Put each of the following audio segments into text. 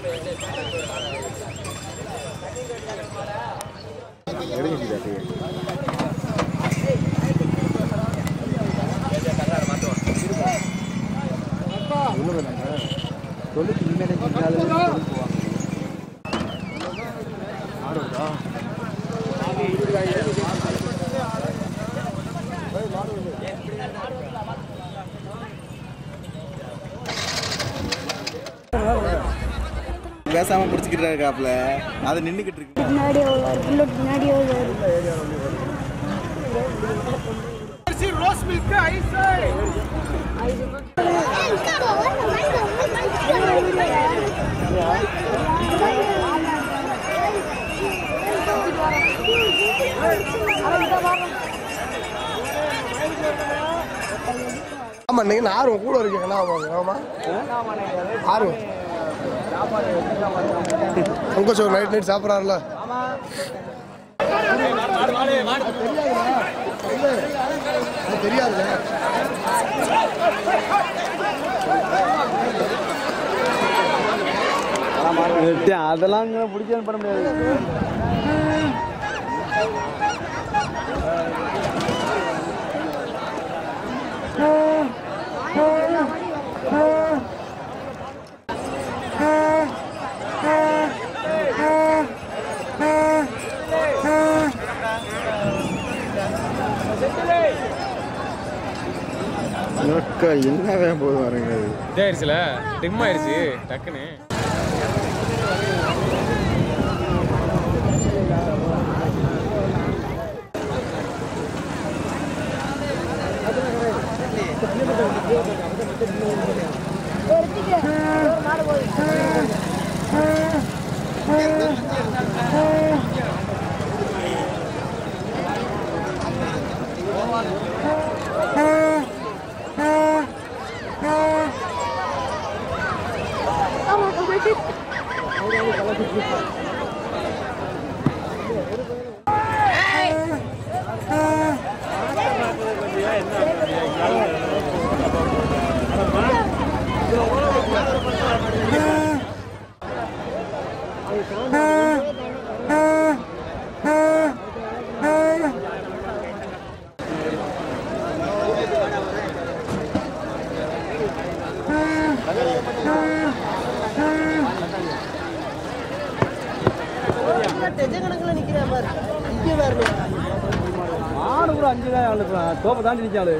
பேசாம பிடிச்சிக்கிட்டு இருக்காப்ல அதை நின்றுக்கிட்டு இருக்கு பின்னாடி எவ்வளோ புல்லட் பின்னாடி எவ்வளோ இருக்கு ஆமா நீங்க ஆர்வம் கூட இருக்கீங்களா ஆமா ஆர்வம் உங்க சோ நைட் நைட் சாப்பிட்றாருல தெரியாது அதெல்லாம் பிடிச்சது பண்ண முடியாது என்ன வேகம் போது வரங்க இதாயிருச்சுல டிம் ஆயிருச்சு டக்குன்னு ஆடு கூட அஞ்சு தான் ஆளு தோப்பை தாண்டி நிற்காளு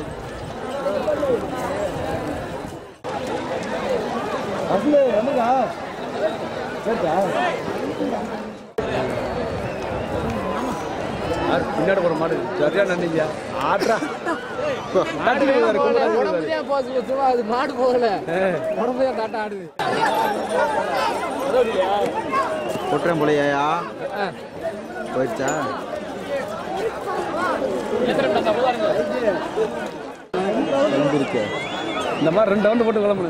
அசலு வந்துடா கேட்டா பின்னாடி போற மாடு சரியா நன்றிங்க ஆட்ரா அது மாடு போகல உடம்பு டாட்டா ஆடுது கொட்டுறேன் போலையா போயிடுச்சா இருக்கு இந்த மாதிரி ரெண்டு ரவுண்டு போட்டு கிளம்புது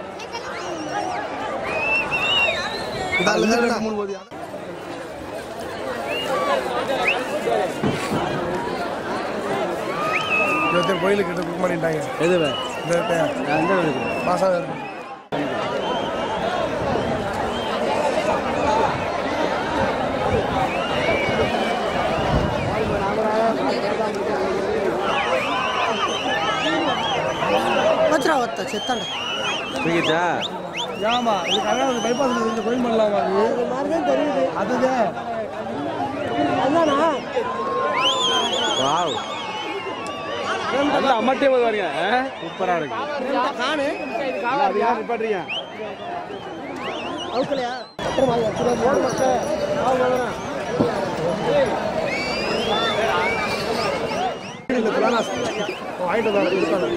இருபத்தேழு கோயிலுக்கு கிட்ட புக் பண்ணிட்டாங்க எதுவே இந்த டைம். மாசம் இருக்கு. தூக்கிச்சா ஆமா இது கல்யாணம் பைபாஸ் இந்த கோயில் பண்ணலாமா அதுதான் வாவ் நல்லா அம்மாட்டே போது பாருங்க சூப்பரா இருக்கு அது யார் நிப்பாட்டுறீங்க வாங்கிட்டு வந்தாரு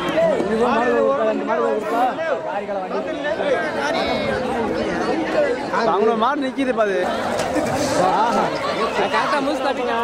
மாடு அவங்கள மாடு நிக்கிது பாது கரெக்டா மூஸ் காட்டுங்க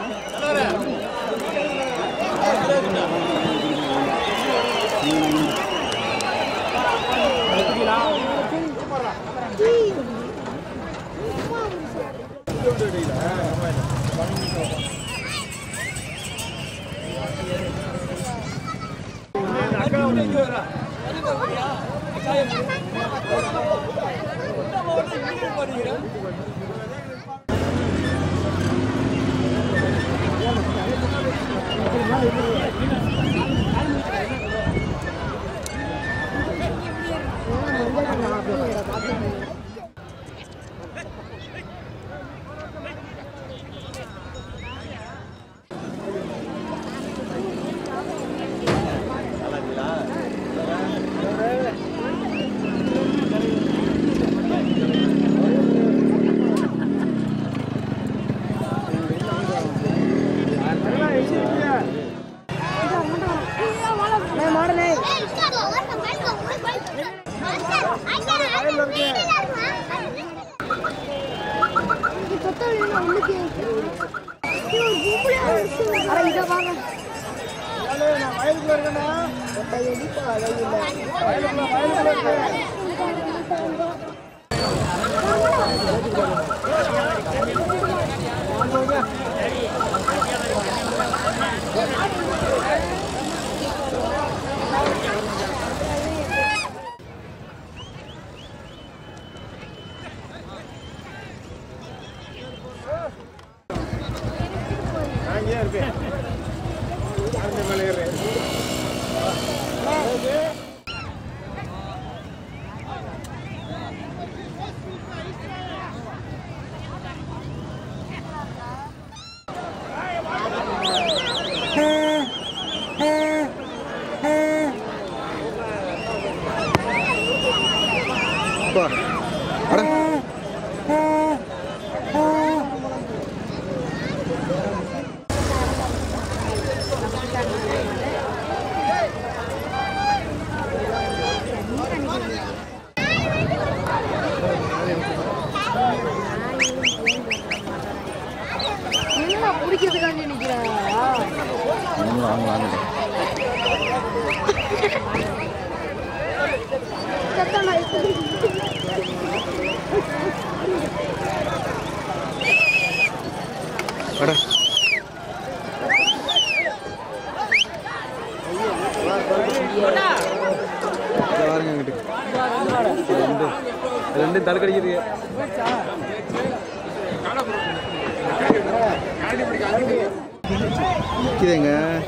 என்ன பிடிக்கிறதுக்காண்டி நிக்கிறா வாங்க வாங்க சத்தமா இருக்கு வாடா இங்க பாருங்க இங்கிட்டு ரெண்டு ரெண்டு தடுக்கடிக்குது நிற்கிதுங்க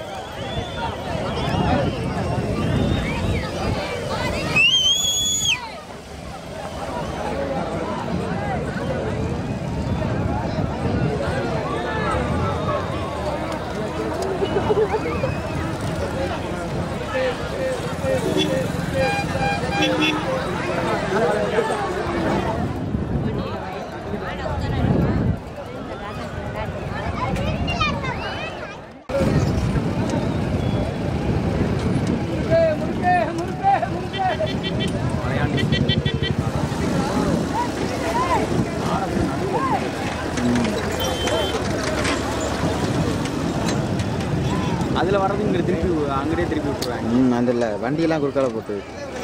அதில் வர்றது இங்கே திருப்பி அங்கேயே திருப்பி விட்டுருவாங்க ம் அதில் வண்டியெல்லாம் குறுக்கால போட்டு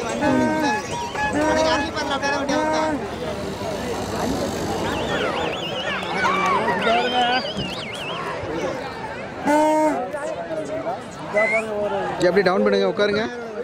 எப்படி டவுன் பண்ணுங்க உட்காருங்க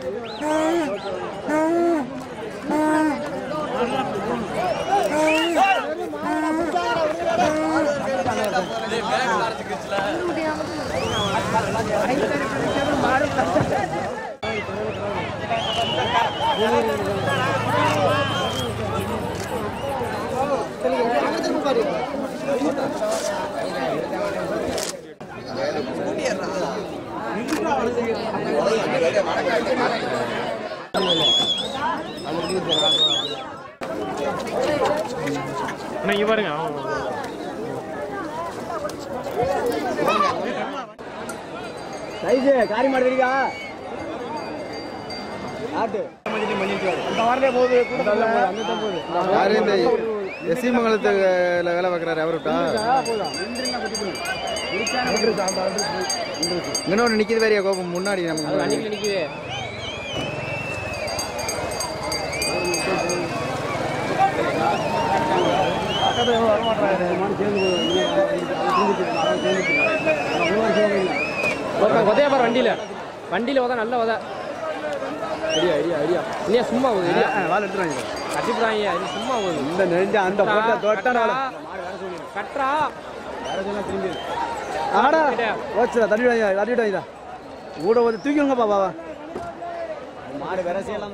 சைஸு காரி மாடு தெரியுதா ஆட்டு அந்த வாரலே போகுது கூட்டத்தில் யாரு இந்த எஸ்சி மங்கலத்துல வேலை பார்க்குறாரு அவருட்டா இன்னொன்று நிற்கிது வேறியா கோபம் முன்னாடி அது நம்ம வண்டிக்கு நிற்குது ஒருத்தன் உதய பாரு வண்டியில வண்டியில உத நல்ல உத ஐடியா ஐடியா ஐடியா இல்லையா சும்மா போகுது இல்லையா வால் எடுத்துறாங்க கட்டிவிடாங்க இது சும்மா போகுது இந்த நெஞ்ச அந்த போட்ட தொட்டா கட்டுறா ஆடா ஓச்சுடா தண்ணி விடாங்க தண்ணி விடாங்க கூட வந்து தூக்கிடுங்கப்பா பாவா மாடு விரசி எல்லாம்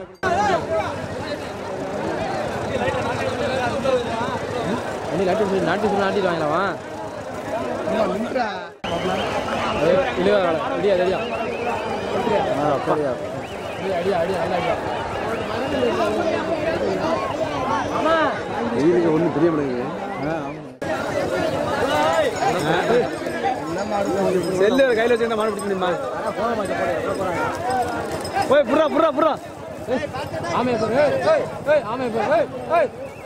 வண்டி நாட்டி சொல்லி நாட்டி சொல்லி நாட்டிட்டு வாங்கலாமா இல்லையா ரெடியா ரெடியா அடியா அடியா நல்லா அடியா வெயிலுக்கு ஒன்றும் தெரிய மாட்டேங்குது செல்லு கையில் வச்சிருந்தா மாடு பிடிக்க முடியுமா போய் புறா புறா புறா ஆமையா பாரு ஏய், ஏய் ஏய் ஆமையா பாரு ஏய் ஏய்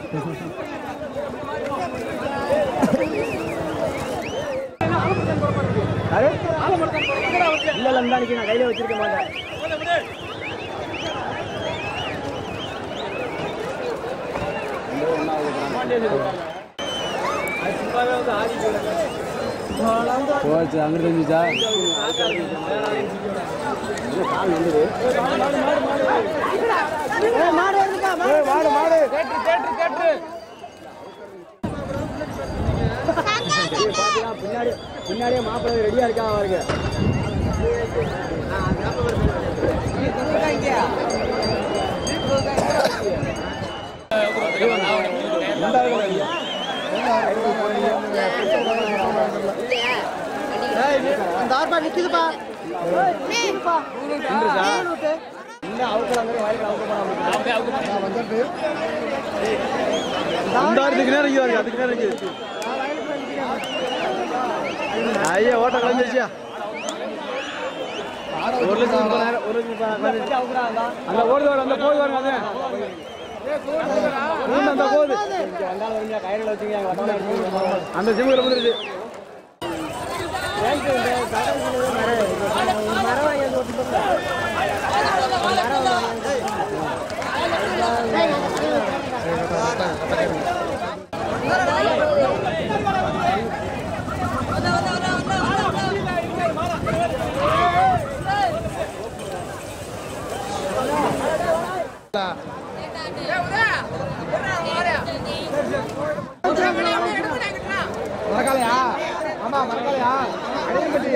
இல்ல இல்ல இந்த நான் கையில வச்சிருக்க மாட்டேன் போச்சு அங்கிட்டு இருந்துச்சா மாடு மாடு கேட்டு கேட்டு கேட்டு பின்னாடி பின்னாடியே மாப்பிள்ளை ரெடியா இருக்கா அவருக்கு அந்த ஆர்பா நிக்குதுப்பா நிக்குதுப்பா இந்த அவுக்கல மாதிரி வயலுக்கு அவுக்க வந்துட்டு இந்த அதுக்கு நேரம் இருக்குது அதுக்கு நேரம் இருக்குது ஐயா ஓட்ட கலந்துருச்சியா ஒரு லட்சம் முப்பதாயிரம் ஒரு லட்சம் முப்பதாயிரம் அந்த ஓடுது வரும் அந்த போது வருங்க அது உள்ள அந்த போகுது அந்த ஜிம்மில் வந்துருச்சு மறக்காலையா ஆமா மறக்காலையா அடையம்பட்டி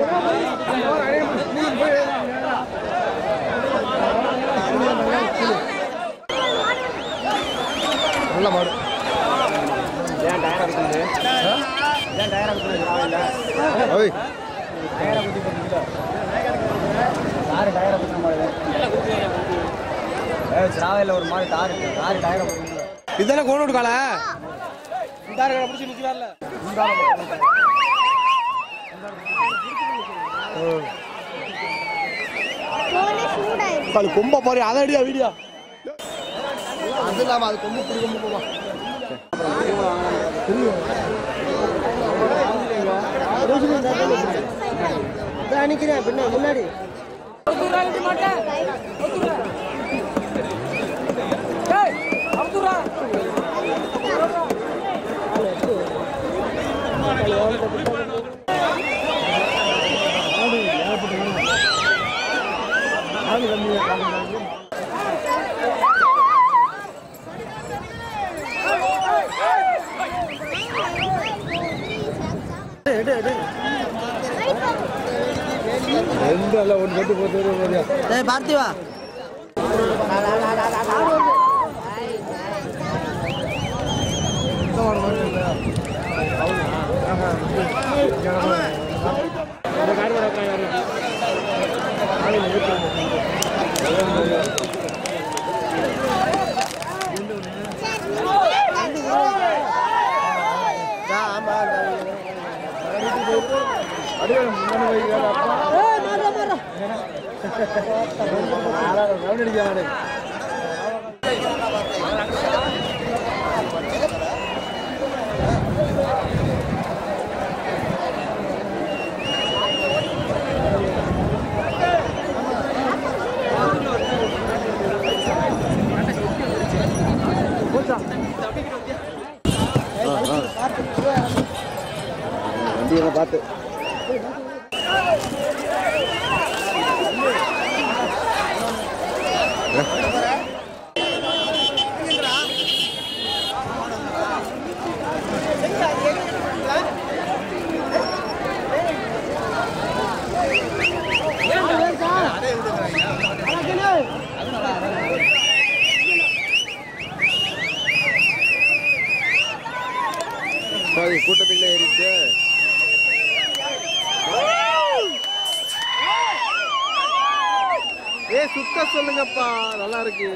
நல்ல மாடு ஏன் டயர் இருக்குது ஏன் டயர் இருக்குது ஓய் யாரு டயரை பத்தின மாடு ஏ சிராவையில் ஒரு மாடு டார் இருக்கு டார் டயரை இதுதானே கோனோடு கால இந்த கடை பிடிச்சி நிற்கிறார்ல அது கொம்ப பாரு அதை அடியா வீடியோ அது இல்லாம அது கொம்பு பிடி கொம்பு போவா நிக்கிறேன் பின்ன முன்னாடி ரெண்டு அல்ல ஒன்று கட்டு போட்டு பார்த்திவா ரவுண்ட் அடிக்க வண்டியை பார்த்து பாதி கூட்டத்துக்குள்ள ஏறிட்டு ஏ சுத்த சொல்லுங்கப்பா நல்லா இருக்கு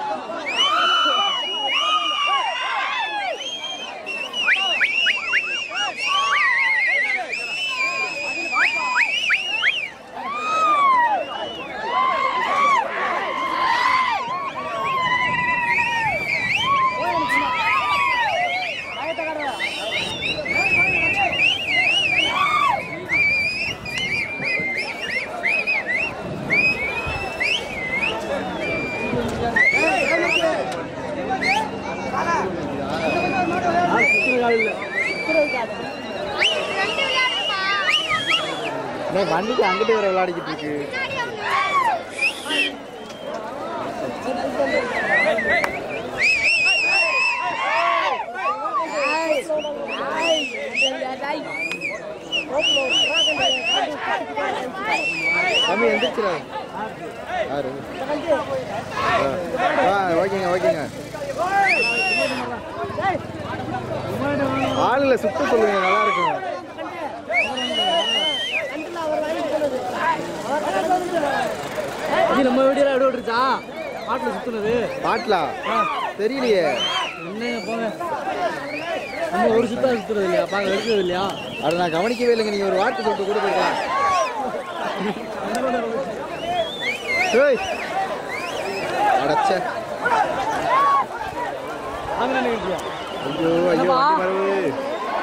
வண்டிக்கு அங்கிட்டு வர விளையாடிக்கிட்டு இருக்கு தம்பி எந்திரிச்சிடா யாரு ஆ ஓகேங்க ஓகேங்க ஆளுல சுத்த சொல்லுங்க நல்லா இருக்குங்க இது நம்ம வீடியோ எப்படி விட்டுருச்சா பாட்டில் சுத்துனது பாட்டலா தெரியலையே என்னங்க போங்க நம்ம ஒரு சுத்தா சுத்துறது இல்லையா பாக்க எடுக்கிறது இல்லையா அதை நான் கவனிக்கவே இல்லைங்க நீங்க ஒரு வார்த்தை சொல்லிட்டு கூட போயிருக்கலாம் ஏய் அடச்சே அங்க நினைக்கிறியா ஐயோ ஐயோ வண்டி மரபு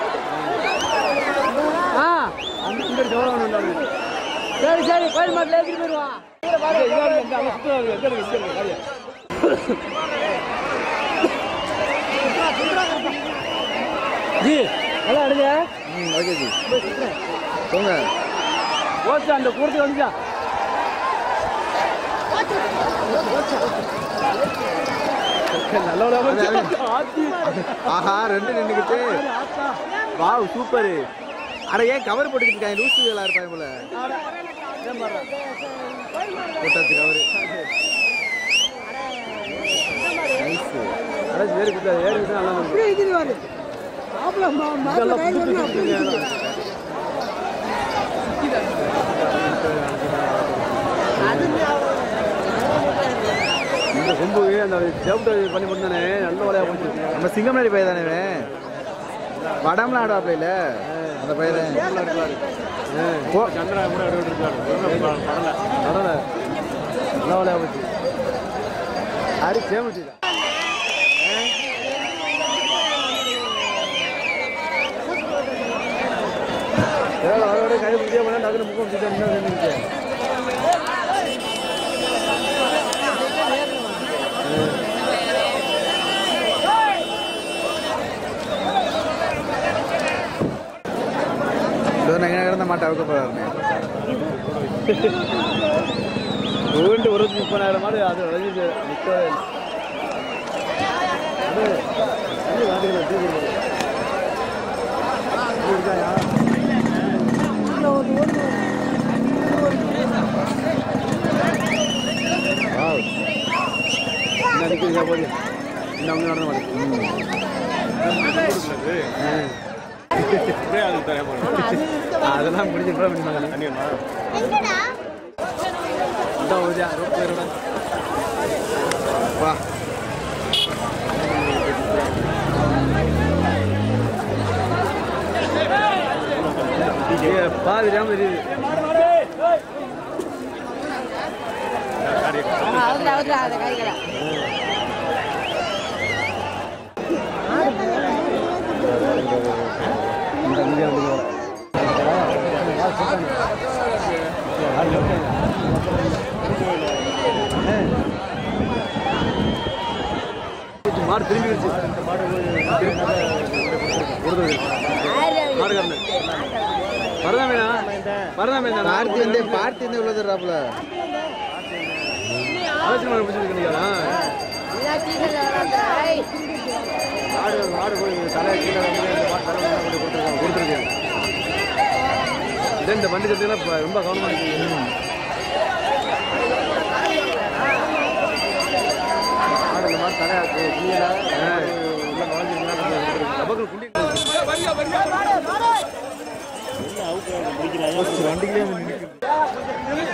ஆ இந்த ஜோரம் உண்டாங்க சரி சரி கோயில் மாட்டில் ஏற்றிட்டு போயிடுவா ஜி நல்லா அடுங்க ம் ஓகே ஜி போங்க ஓச்சு அந்த கூடத்துக்கு வந்துச்சா நல்ல ஆஹா ரெண்டு நின்றுக்கிட்டு வாவ் சூப்பர் அட ஏன் கவர் போட்டுக்கிட்டு இருக்காங்க லூசு வேலா இருப்பாங்க போல போட்டாச்சு கவர் நைஸ் அதான் வேறு குத்தா வேறு குத்தா நல்லா இருக்கு. இந்த கொம்பு அந்த சேப்டர் பண்ணி பண்ணானே நல்ல வேலையா போச்சு நம்ம சிங்கம்நாடி பையன் தானே இவன் வடம்லாம் ஆடுவாப்ல இல்ல அந்த பையன் போ சந்திரா கூட கடலை நல்ல வேலையா போச்சு யாரு சேமிச்சு வர வர கை பிடிச்சே பண்ணா டக்குனு முகம் பிடிச்சா என்ன செஞ்சுருச்சு இதோ நாங்கள் கிடந்த மாட்டை அவுக்க போகிறாருங்க ஊண்டு ஒரு முப்பதாயிரம் மாடு அது விளைஞ்சிட்டு நிற்கவே இல்லை அது, தண்ணி வாங்கிக்கல, தூக்கி போடு. இது இருக்காயா? Wow. என்ன நிற்கிறீங்க போது இன்னும் அவங்க நடந்த மாடு அதெல்லாம் முடிஞ்சு கூட பண்ணி வா பாதி ஜாம தெரியுது மாடு திரும்பிடுச்சு மாடு மாடு மாடு பரதாமேனா பரதாமேனா பார்த்தி வந்து பார்த்தி வந்து இவ்வளோ தர்றாப்புல ஆலோசனை பிடிச்சிருக்கீங்களா மாடு மாடு போய் தலை கீழே வந்து இந்த மாடு தலை மேல கொண்டு கொடுத்துருக்காங்க கொடுத்துருக்கேன் இதே இந்த வண்டி கட்டுலாம் இப்போ ரொம்ப கவனமாக இருக்கு மாடு இந்த மாதிரி தலையா இருக்கு கிளியரா உள்ள நுழைஞ்சிருக்கலாம் டபக்குள் குண்டி வண்டிகளே வந்து நிற்குது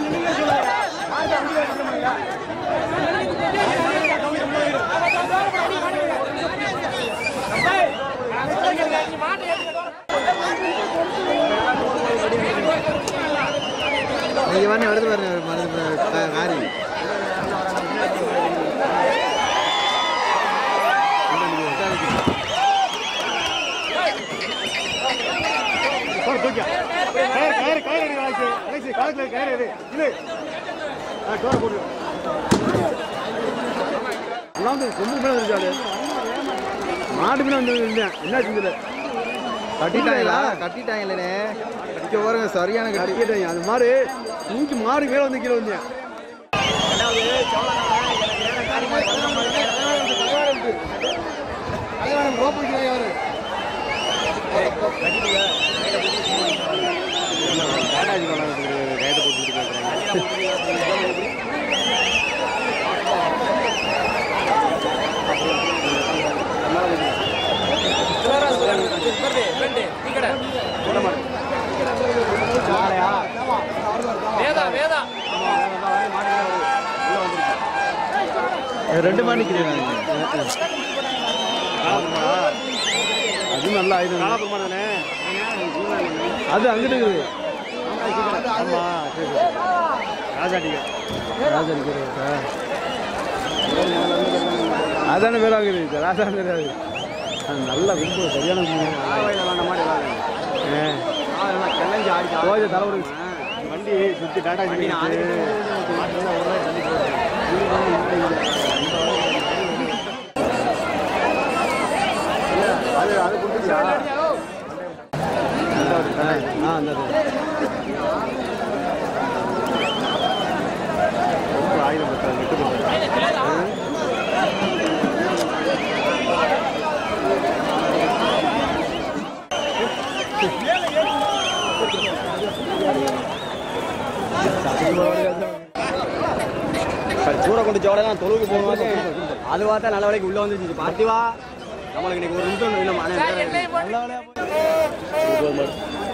இங்கே வந்து வருது பாருங்க மருந்து காரி எல்லாம் வந்து கொம்பு மேலே வந்துருச்சாரு மாடு மேலே வந்து இருந்தேன் என்ன செஞ்சது கட்டிட்டாங்களா கட்டிட்டாங்களே இங்கே பாருங்க சரியான கட்டி கட்டிட்டாங்க அந்த மாதிரி தூக்கி மாடு மேலே வந்து கீழே வந்தேன் வேதா வேதா ரெண்டு மாடு நிற்கிறேன் அது நல்லா ஆயுதம் அது அங்கிட்டு இருக்குது அதான வேளாங்குது ராஜா தெரியாது அது நல்ல கும்பு சரியான கும்பு கோஜ தலைவர் வண்டி சுற்றி டாடா வண்டி அது அது கொடுத்துச்சா ஆ அந்த ஆயுதம் பத்தாது விட்டு கொடுத்தாரு கூட கொண்டு ஜோடலாம் தொழுவுக்கு போகும்போது அது பார்த்தா நல்ல வேலைக்கு உள்ள வந்துச்சு பார்த்திவா நம்மளுக்கு இன்னைக்கு ஒரு நிமிஷம் இல்லை மன நல்ல வேலையா போய்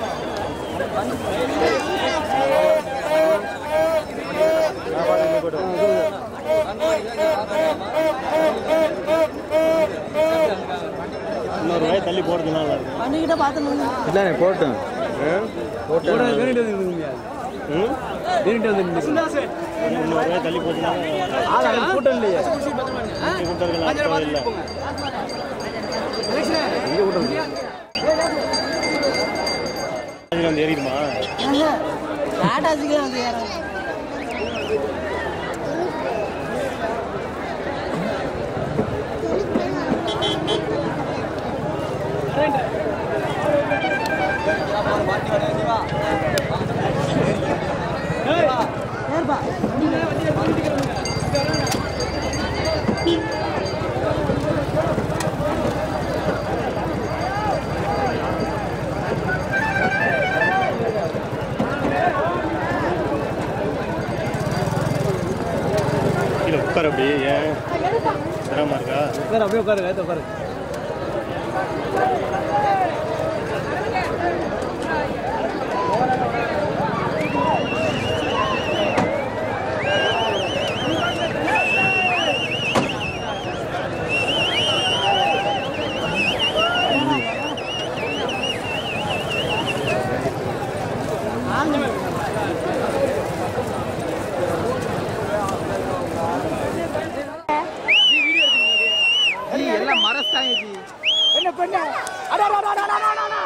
இன்னொரு வாய் தள்ளி போடுறது நல்லா இருக்கும் பண்ணிக்கிட்ட பார்த்து இல்லைண்ணே போட்டும் இன்னொரு வாய் தள்ளி போட்டுனா கூட்டம் இல்லையே கூட்டம் இல்லை எங்க கூட்டம் இருக்கு? அதுல வந்து ஏறிடுமா டாடாஸுக்கே வந்து ஏறாங்க ஏற்பா கீழே உட்கார அப்படி ஏன் சிரமமா இருக்கா உட்காரு அப்படியே உட்காரு கைத்த உட்காரு எல்லாம் மரஸ்தாங்க ஜி என்ன பண்ண அடா அடா அடா அடா அடா அடா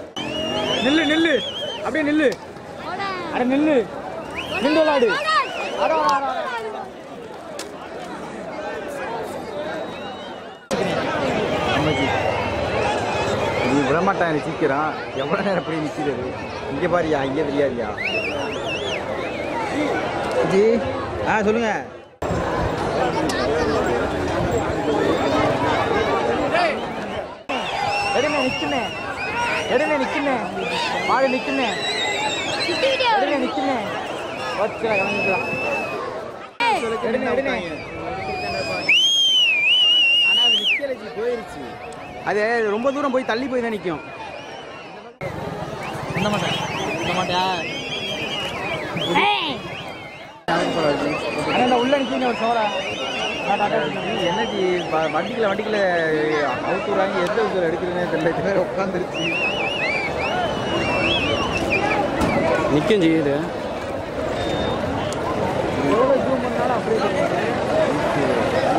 நில்லு நில்லு அப்படியே நில்லு அட நில்லு நின்று விளாடு அம்மாச்சி நீ விடமாட்டான் எனக்கு சீக்கிரம் எவ்வளோ நேரம் இப்படி நிற்கிறது இங்கே பாரியா இங்கே தெரியாதியா ஜி ஆ சொல்லுங்க எடுமே நிக்குமே எடுமே நிக்குமே மாடு நிக்குமே எடுமே நிக்குமே வச்சுடா கிளம்பிக்கலாம் எடுமே எடுமே ஆனா அது நிக்கல ஜி போயிருச்சு அது ரொம்ப தூரம் போய் தள்ளி போய் தான் நிற்கும் இந்த மாட்டேன் இந்த மாட்டியா அண்ணா உள்ள நிக்கீங்க ஒரு சோறா என்னஜி வண்டிக்கில் வண்டிக்கில் அவுத்தூர் வாங்கி எந்த ஊர் எடுக்கிறதுனே தெரியல இது வேறு உட்காந்துருச்சு நிற்கும் செய்யுது எவ்வளவு ஜூம் பண்ணாலும் அப்படியே தெரியும்.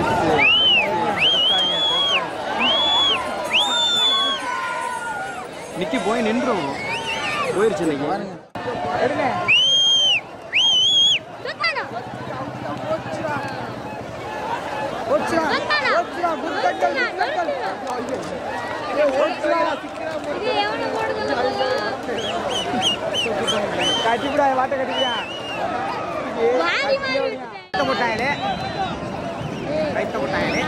நிக்கி போய் நின்றும் போயிருச்சு இன்னைக்கு எடுமே ஓச்சுடா ஓச்சுடா குட்டங்கள் குட்டங்கள் ஓச்சுடா கட்டிவிடா வாட்ட கட்டிவிடா கைத்த போட்டாங்களே கைத்த போட்டாங்களே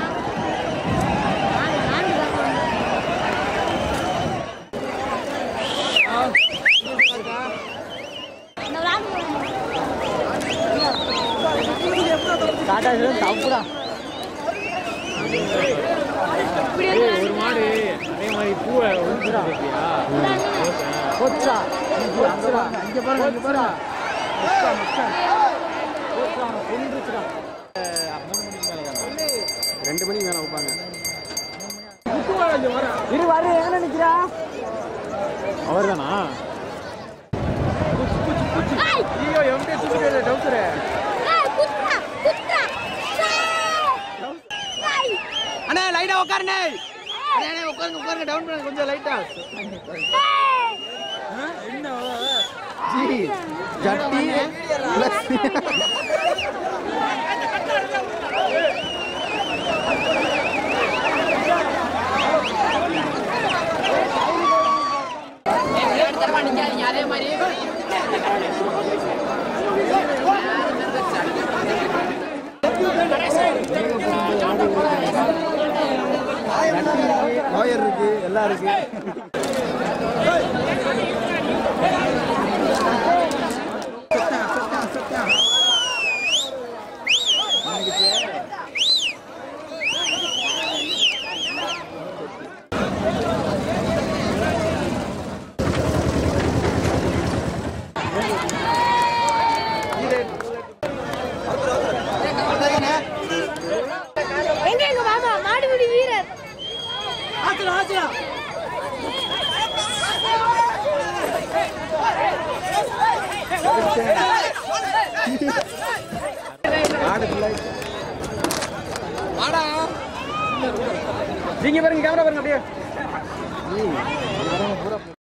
டாடா தப்புடா ஒரு மாடு அதே மாதிரி பூவை ஒழிச்சுடா போச்சுடா போச்சுடா இங்க பாருங்க இங்க பாருங்க முச்சா முச்சா போச்சுடா அவனை கொன்றுச்சுடா ரெண்டு மணிக்கு மேலே வைப்பாங்க இரு வரு எங்க நிக்கிறா அவர் தானா ஐயோ எம்டி தூக்கிட்டு டவுசரு அண்ணா லைட்டா உட்காருண்ணே அண்ணே உட்காருங்க உட்காருங்க டவுன் பண்ணுங்க கொஞ்சம் லைட்டா ஜி ஜட்டி ப்ளஸ் லோயர் இருக்கு எல்லாம் இருக்கு எங்க எங்க மாமா மாடுபிடி வீரர் ஆச்சுடா ஆச்சுடா நீங்க பாருங்க கேமரா பாருங்க அப்படியே